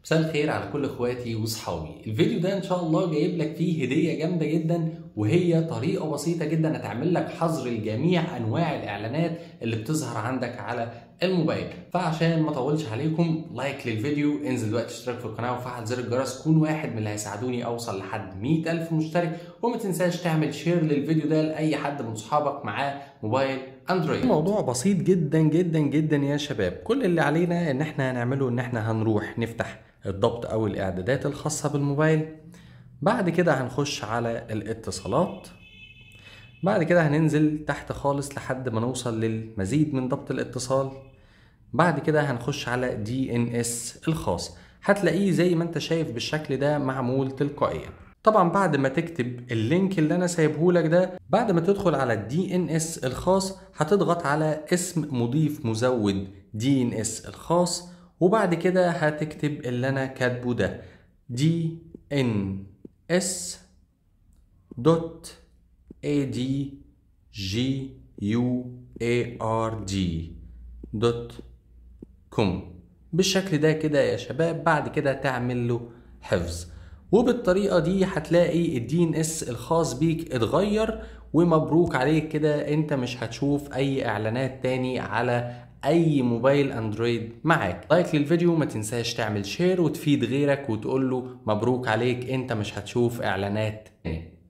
مساء الخير على كل اخواتي واصحابي الفيديو ده ان شاء الله جايب لك فيه هديه جامده جدا وهي طريقه بسيطه جدا هتعمل لك حظر لجميع انواع الاعلانات اللي بتظهر عندك على الموبايل فعشان ما اطولش عليكم لايك للفيديو انزل دلوقتي اشترك في القناه وفعل زر الجرس كون واحد من اللي هيساعدوني اوصل لحد 100000 مشترك وما تنساش تعمل شير للفيديو ده لاي حد من صحابك معاه موبايل اندرويد الموضوع بسيط جدا جدا جدا يا شباب كل اللي علينا ان احنا هنعمله ان احنا هنروح نفتح الضبط او الاعدادات الخاصه بالموبايل بعد كده هنخش على الاتصالات بعد كده هننزل تحت خالص لحد ما نوصل للمزيد من ضبط الاتصال بعد كده هنخش على دي ان اس الخاص هتلاقيه زي ما انت شايف بالشكل ده معمول تلقائيا طبعا بعد ما تكتب اللينك اللي انا سايبه لك ده بعد ما تدخل على الدي ان اس الخاص هتضغط على اسم مضيف مزود دي ان اس الخاص وبعد كده هتكتب اللي انا كاتبه ده دي ان اس دوت اي دي جي يو اي ار دي دوت كوم بالشكل ده كده يا شباب بعد كده تعمل له حفظ وبالطريقه دي هتلاقي الدي ان اس الخاص بيك اتغير ومبروك عليك كده انت مش هتشوف اي اعلانات تاني على اي موبايل اندرويد معاك لايك للفيديو ما تنساش تعمل شير وتفيد غيرك وتقول له مبروك عليك انت مش هتشوف اعلانات تاني